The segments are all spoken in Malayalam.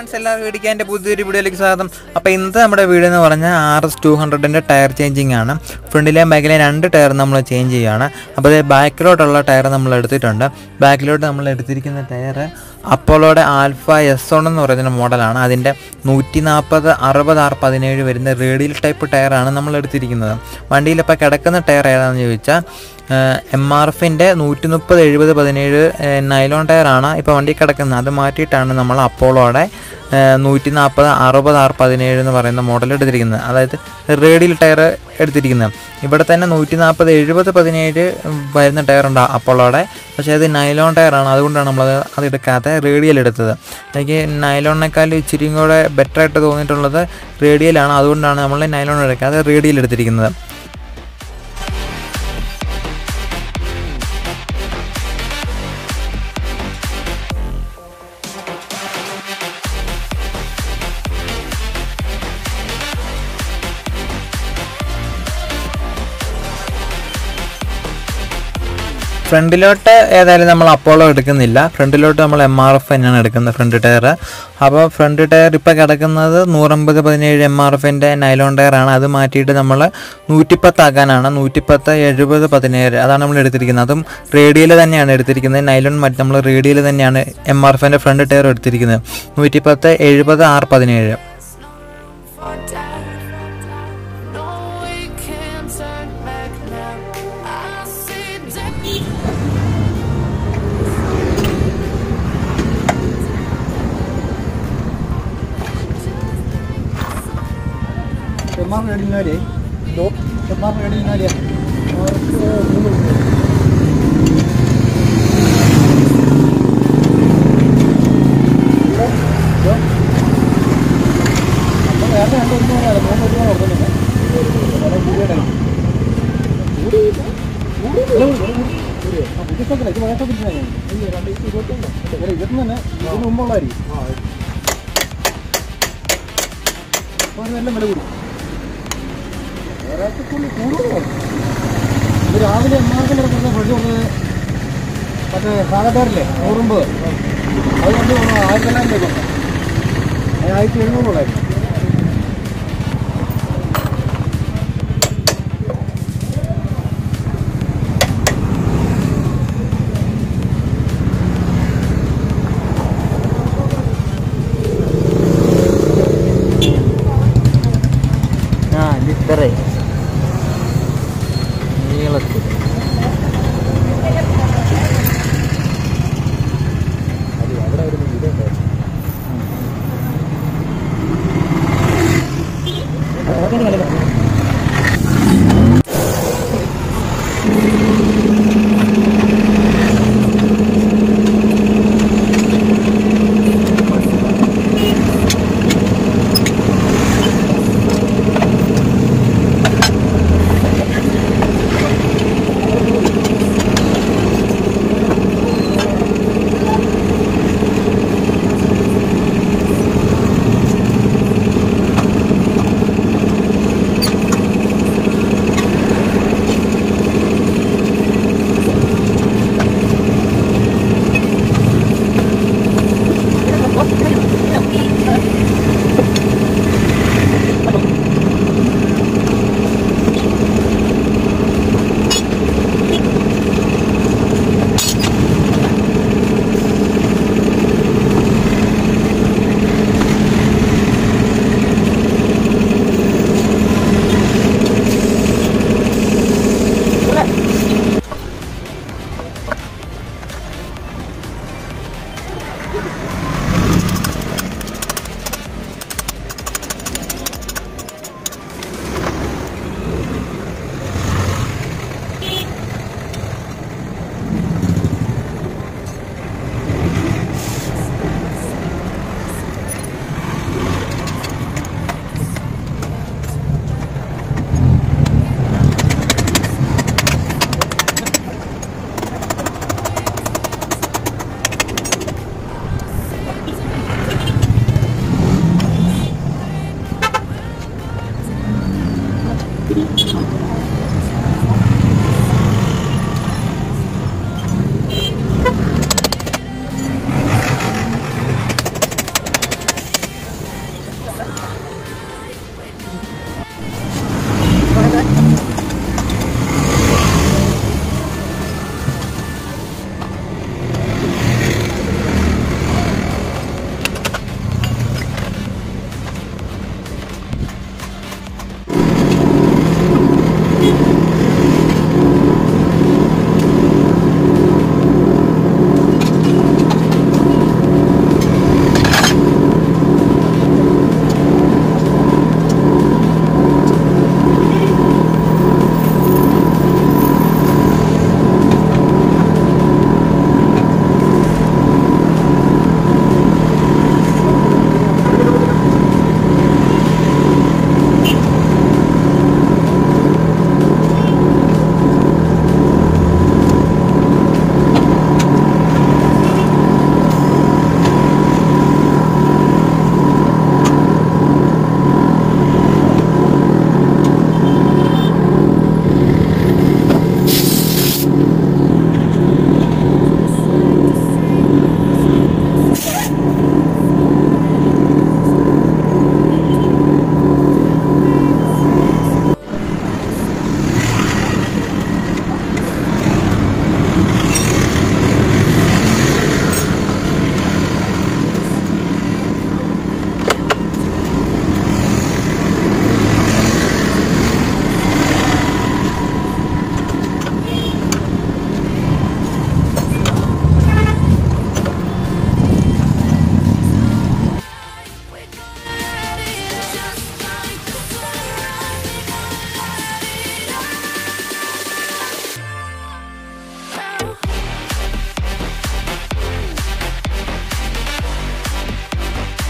ഫ്രണ്ട്സ് എല്ലാവരും വീടിക്കാൻ എൻ്റെ പുതിയൊരു വീഡിയോയിലേക്ക് സ്വാഗതം അപ്പോൾ ഇന്നത്തെ നമ്മുടെ വീഡിയോ എന്ന് പറഞ്ഞാൽ ആർ എസ് ടു ഹൺഡ്രഡിൻ്റെ ടയർ ചേഞ്ചിങ് ആണ് ഫ്രണ്ടിലെയും ബാക്കിലെയും രണ്ട് ടയർ നമ്മൾ ചേഞ്ച് ചെയ്യുകയാണ് അപ്പോൾ ഇത് ബാക്കിലോട്ടുള്ള ടയർ നമ്മൾ എടുത്തിട്ടുണ്ട് ബാക്കിലോട്ട് നമ്മൾ എടുത്തിരിക്കുന്ന ടയർ അപ്പോളോയുടെ ആൽഫ എസ് ഓൺ എന്ന് പറയുന്ന മോഡലാണ് അതിൻ്റെ നൂറ്റി നാൽപ്പത് അറുപത് ആറ് പതിനേഴ് വരുന്ന റേഡിയൽ ടൈപ്പ് ടയറാണ് നമ്മൾ എടുത്തിരിക്കുന്നത് വണ്ടിയിൽ ഇപ്പോൾ കിടക്കുന്ന ടയർ ഏതാണെന്ന് ചോദിച്ചാൽ എം ആർ എഫിൻ്റെ നൂറ്റി മുപ്പത് എഴുപത് പതിനേഴ് നൈലോൺ ടയറാണ് ഇപ്പോൾ വണ്ടി കിടക്കുന്നത് അത് മാറ്റിയിട്ടാണ് നമ്മൾ അപ്പോളോടെ നൂറ്റി നാൽപ്പത് അറുപത് ആറ് പതിനേഴ് എന്ന് പറയുന്ന മോഡൽ എടുത്തിരിക്കുന്നത് അതായത് റേഡിയൽ ടയർ എടുത്തിരിക്കുന്നത് ഇവിടെ തന്നെ നൂറ്റി നാൽപ്പത് എഴുപത് പതിനേഴ് വരുന്ന ടയറുണ്ട് അപ്പോളോടെ പക്ഷേ അത് നൈലോൺ ടയറാണ് അതുകൊണ്ടാണ് നമ്മളത് അത് എടുക്കാത്ത റേഡിയൽ എടുത്തത് എനിക്ക് നൈലോണിനേക്കാൾ ഇച്ചിരിയും കൂടെ ബെറ്റർ ആയിട്ട് തോന്നിയിട്ടുള്ളത് റേഡിയലാണ് അതുകൊണ്ടാണ് നമ്മൾ നൈലോൺ എടുക്കാതെ റേഡിയൽ എടുത്തിരിക്കുന്നത് ഫ്രണ്ടിലോട്ട് ഏതായാലും നമ്മൾ അപ്പോളോ എടുക്കുന്നില്ല ഫ്രണ്ടിലോട്ട് നമ്മൾ എം ആർ എഫ് തന്നെയാണ് എടുക്കുന്നത് ഫ്രണ്ട് ടയർ അപ്പോൾ ഫ്രണ്ട് ടയർ ഇപ്പോൾ കിടക്കുന്നത് നൂറമ്പത് പതിനേഴ് എം ആർ എഫിൻ്റെ നൈലോൺ ടയറാണ് അത് മാറ്റിയിട്ട് നമ്മൾ നൂറ്റിപ്പത്താക്കാനാണ് നൂറ്റിപ്പത്ത് എഴുപത് പതിനേഴ് അതാണ് നമ്മൾ എടുത്തിരിക്കുന്നത് അതും റേഡിയൽ തന്നെയാണ് എടുത്തിരിക്കുന്നത് നൈലോൺ മാറ്റി നമ്മൾ റേഡിയൽ തന്നെയാണ് എം ആർ എഫിൻ്റെ ഫ്രണ്ട് ടയർ എടുത്തിരിക്കുന്നത് നൂറ്റിപ്പത്ത് എഴുപത് ആറ് പതിനേഴ് for death. No, we can't turn back now. I see death. M R റേഡിനാലേ എം ആർ റേഡിനാലേ നേരത്തെ രണ്ട് ഒന്നും പറയാം മൂന്ന് രൂപ കൊടുക്കുന്നില്ല വില കൂടിയതാണ് ബുദ്ധിമുട്ടില്ല ഇത് വയസ്സൊക്കെ ഇരുപത്തൊന്ന് തന്നെ ഇതിന് മുമ്പുള്ളതായിരിക്കും അപ്പോൾ അതിന് എല്ലാം വില കൂടി ഒരാൾക്ക് കൂടി കൂടുതലാണ് ഇത് രാവിലെ എമ്മാർക്കിൻ്റെ ഇടയ്ക്ക് ഫ്രിഡ്ജ് വന്നത് മറ്റേ സാധക്കാരില്ലേ നൂറുമ്പ് അത് കൊണ്ട് വന്നു ആയിരത്തി എല്ലാം രൂപ അതിന് ആയിരത്തി എഴുന്നൂറുള്ളായിരുന്നു ആ ലിറ്ററേ നീളത്തിൽ അത് അവിടെ ഒരു ഇതുണ്ടായിരുന്നു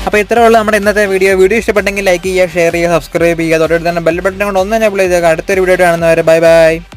അപ്പോൾ ഇത്രേ ഉള്ളൂ നമ്മുടെ ഇന്നത്തെ വീഡിയോ വീഡിയോ ഇഷ്ടപ്പെട്ടെങ്കിൽ ലൈക്ക് ചെയ്യുക ഷെയർ ചെയ്യുക സബ്സ്ക്രൈബ് ചെയ്യുക തൊട്ടടുത്ത് തന്നെ ബെൽ ബട്ടൺ കൊണ്ട് ഒന്ന് എനേബിൾ ചെയ്തേക്കുക അടുത്തൊരു വീഡിയോ കാണുന്നവരെ ബൈ ബൈ